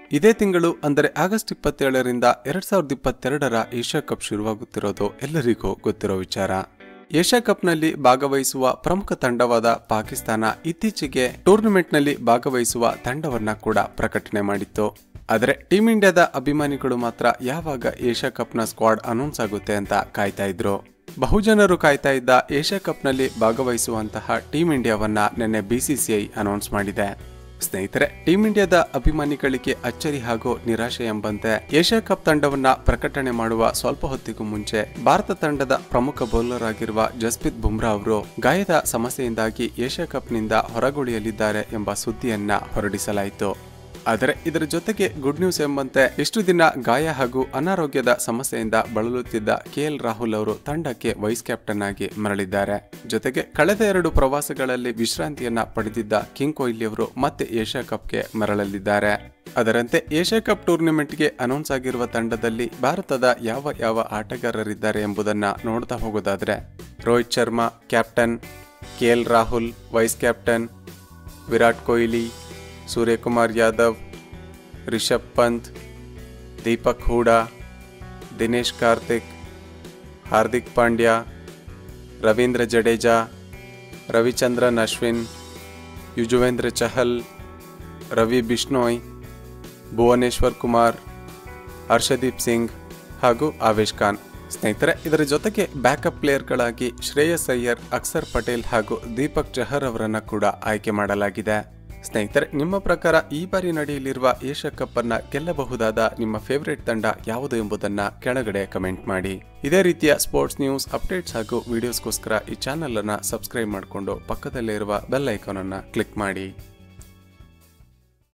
ಇದೇ ತಿಂಗಳು ಅಂದರೆ ಆಗಸ್ಟ್ ಇಪ್ಪತ್ತೇಳರಿಂದ ಎರಡ್ ಸಾವಿರದ ಇಪ್ಪತ್ತೆರಡರ ಏಷ್ಯಾ ಕಪ್ ಶುರುವಾಗುತ್ತಿರೋದು ಎಲ್ಲರಿಗೂ ಗೊತ್ತಿರೋ ವಿಚಾರ ಏಷ್ಯಾ ಕಪ್ನಲ್ಲಿ ಭಾಗವಹಿಸುವ ಪ್ರಮುಖ ತಂಡವಾದ ಪಾಕಿಸ್ತಾನ ಇತ್ತೀಚೆಗೆ ಟೂರ್ನಿಮೆಂಟ್ನಲ್ಲಿ ಭಾಗವಹಿಸುವ ತಂಡವನ್ನ ಕೂಡ ಪ್ರಕಟಣೆ ಮಾಡಿತ್ತು ಆದರೆ ಟೀಂ ಇಂಡಿಯಾದ ಅಭಿಮಾನಿಗಳು ಮಾತ್ರ ಯಾವಾಗ ಏಷ್ಯಾ ಕಪ್ನ ಸ್ಕ್ವಾಡ್ ಅನೌನ್ಸ್ ಆಗುತ್ತೆ ಅಂತ ಕಾಯ್ತಾ ಇದ್ರು ಬಹುಜನರು ಕಾಯ್ತಾ ಇದ್ದ ಏಷ್ಯಾ ಕಪ್ನಲ್ಲಿ ಭಾಗವಹಿಸುವಂತಹ ಟೀಂ ಇಂಡಿಯಾವನ್ನ ನಿನ್ನೆ ಬಿಸಿಸಿಐ ಅನೌನ್ಸ್ ಮಾಡಿದೆ ಸ್ನೇಹಿತರೆ ಟೀಂ ಇಂಡಿಯಾದ ಅಭಿಮಾನಿಗಳಿಗೆ ಅಚ್ಚರಿ ಹಾಗೂ ನಿರಾಶೆ ಎಂಬಂತೆ ಏಷ್ಯಾ ಕಪ್ ತಂಡವನ್ನ ಪ್ರಕಟಣೆ ಮಾಡುವ ಸ್ವಲ್ಪ ಹೊತ್ತಿಗೂ ಮುಂಚೆ ಭಾರತ ತಂಡದ ಪ್ರಮುಖ ಬೌಲರ್ ಆಗಿರುವ ಜಸ್ಪ್ರೀತ್ ಬುಮ್ರಾ ಅವರು ಗಾಯದ ಸಮಸ್ಯೆಯಿಂದಾಗಿ ಏಷ್ಯಾ ಕಪ್ನಿಂದ ಹೊರಗುಳಿಯಲಿದ್ದಾರೆ ಎಂಬ ಸುದ್ದಿಯನ್ನ ಹೊರಡಿಸಲಾಯಿತು ಆದರೆ ಇದರ ಜೊತೆಗೆ ಗುಡ್ ನ್ಯೂಸ್ ಎಂಬಂತೆ ಇಷ್ಟು ದಿನ ಗಾಯ ಹಾಗೂ ಅನಾರೋಗ್ಯದ ಸಮಸ್ಯೆಯಿಂದ ಬಳಲುತ್ತಿದ್ದ ಕೆಎಲ್ ರಾಹುಲ್ ಅವರು ತಂಡಕ್ಕೆ ವೈಸ್ ಕ್ಯಾಪ್ಟನ್ ಆಗಿ ಮರಳಿದ್ದಾರೆ ಜೊತೆಗೆ ಕಳೆದ ಎರಡು ಪ್ರವಾಸಗಳಲ್ಲಿ ವಿಶ್ರಾಂತಿಯನ್ನ ಪಡೆದಿದ್ದ ಕಿಂಗ್ ಕೊಹ್ಲಿ ಅವರು ಮತ್ತೆ ಏಷ್ಯಾ ಕಪ್ಗೆ ಮರಳಲಿದ್ದಾರೆ ಅದರಂತೆ ಏಷ್ಯಾ ಕಪ್ ಟೂರ್ನಿಮೆಂಟ್ಗೆ ಅನೌನ್ಸ್ ಆಗಿರುವ ತಂಡದಲ್ಲಿ ಭಾರತದ ಯಾವ ಯಾವ ಆಟಗಾರರಿದ್ದಾರೆ ಎಂಬುದನ್ನ ನೋಡ್ತಾ ಹೋಗೋದಾದ್ರೆ Rohit Sharma captain KL Rahul vice captain Virat Kohli Suryakumar Yadav Rishabh Pant Deepak Hooda Dinesh Karthik Hardik Pandya Ravindra Jadeja Ravichandran Ashwin Yuzvendra Chahal Ravi Bishnoi Bhuvneshwar Kumar Harshdeep Singh ಹಾಗೂ ಆವೇಶ್ ಖಾನ್ ಸ್ನೇಹಿತರೆ ಇದರ ಜೊತೆಗೆ ಬ್ಯಾಕಪ್ ಪ್ಲೇಯರ್ಗಳಾಗಿ ಶ್ರೇಯಸ್ ಅಯ್ಯರ್ ಅಕ್ಸರ್ ಪಟೇಲ್ ಹಾಗೂ ದೀಪಕ್ ಚಹರ್ ಅವರನ್ನ ಕೂಡ ಆಯ್ಕೆ ಮಾಡಲಾಗಿದೆ ಸ್ನೇಹಿತರೆ ನಿಮ್ಮ ಪ್ರಕಾರ ಈ ಬಾರಿ ನಡೆಯಲಿರುವ ಏಷ್ಯಾ ಕಪ್ ಅನ್ನ ಗೆಲ್ಲಬಹುದಾದ ನಿಮ್ಮ ಫೇವರೇಟ್ ತಂಡ ಯಾವುದು ಎಂಬುದನ್ನ ಕೆಳಗಡೆ ಕಮೆಂಟ್ ಮಾಡಿ ಇದೇ ರೀತಿಯ ಸ್ಪೋರ್ಟ್ಸ್ ನ್ಯೂಸ್ ಅಪ್ಡೇಟ್ಸ್ ಹಾಗೂ ವಿಡಿಯೋಸ್ಗೋಸ್ಕರ ಈ ಚಾನೆಲ್ ಅನ್ನ ಸಬ್ಸ್ಕ್ರೈಬ್ ಮಾಡಿಕೊಂಡು ಪಕ್ಕದಲ್ಲೇ ಇರುವ ಬೆಲ್ ಐಕಾನ್ ಅನ್ನ ಕ್ಲಿಕ್ ಮಾಡಿ